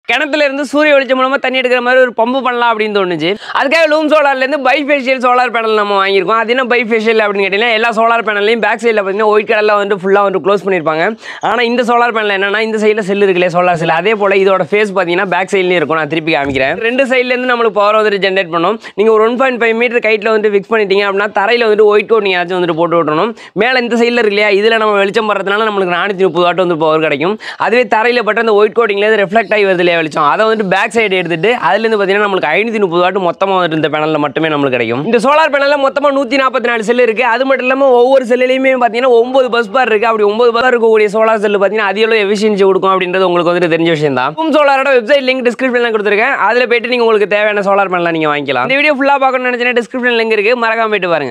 கிணத்துல இருந்து சூரிய வெளிச்சம் மூலமா தண்ணி எடுக்கிற மாதிரி ஒரு பம்பு பண்ணலாம் அப்படின்னு தோணுச்சு அதுக்காக லூம் சோலார்ல இருந்து பைஃபேஷியல் சோலார் பேனல் நம்ம வாங்கியிருக்கோம் அது என்ன பைஃபேஷியல் அப்படின்னு கேட்டீங்கன்னா எல்லா சோலார் பேனல்லையும் பேக் சைடில் பார்த்தீங்கன்னா ஒயிட் கலரில் வந்து ஃபுல்லாக வந்து க்ளோஸ் பண்ணியிருப்பாங்க ஆனால் இந்த சோலார் பேனல் என்னன்னா இந்த சைடில் செல் இருக்குல்ல சோலார் செல் அதே போல இதோட ஃபேஸ் பார்த்தீங்கன்னா பேக் சைட்லேயும் இருக்கும் நான் திருப்பி காமிக்கிறேன் ரெண்டு சைட்லேருந்து நம்மளுக்கு பவர் வந்துட்டு ஜென்ரேட் பண்ணும் நீங்கள் ஒரு ஒன் பாயிண்ட் ஃபைவ் மீட்டர் கைட்டில் வந்து ஃபிக்ஸ் பண்ணிட்டீங்க அப்படின்னா தரையில் வந்துட்டு ஒயிட் கோட் நீங்கள் ஆச்சும் வந்துட்டு போட்டு விட்டணும் மேலே இந்த சைடில் இருக்கு இல்லையா இதில் நம்ம வெளிச்சம் படுறதுனால நம்மளுக்கு நானூற்றி முப்பது வாட் வந்து பவர் கிடைக்கும் அதுவே தரையில் பட்ட அந்த ஒயிட் கோட்டிங்லேருந்து ரெஃப்ளெக்ட் ஆகி வருது இல்லையா வெளிச்சம் அதை வந்து பேக் சைடு எடுத்துட்டு அதுலேருந்து பார்த்தீங்கன்னா நம்மளுக்கு ஐநூற்றி முப்பது வாட் மொத்தமாக வந்துட்டு இந்த பேனலில் மட்டுமே நம்மளுக்கு கிடைக்கும் இந்த சோலார் பேனலில் மொத்தமாக நூற்றி நாற்பத்தி நாலு செல் இருக்குது அது மட்டும் இல்லாமல் ஒவ்வொரு செல்லுலையுமே பார்த்தீங்கன்னா ஒன்பது பஸ் பார் இருக்குது அப்படி ஒன்பது பஸ் இருக்கக்கூடிய சோலார் செல் பார்த்தீங்கன்னா அது எவ்வளோ எஃபிஷியன்சி கொடுக்கும் அப்படின்றது உங்களுக்கு வந்துட்டு தெரிஞ்ச விஷயம் தான் ஹோம் சோலாரோட வெப்சைட் லிங்க் டிஸ்கிரிப்ஷனில் கொடுத்துருக்கேன் அதில் போயிட்டு நீங்கள் உங்களுக்கு தேவையான சோலார் பேனலாம் நீங்கள் வாங்கிக்கலாம் இந்த வீடியோ ஃபுல்லாக பார்க்கணும்னு நினச்சினா டிஸ்கிரிப்ஷன் லிங்க் இருக்குது மறக்காம போயிட்டு பாருங்க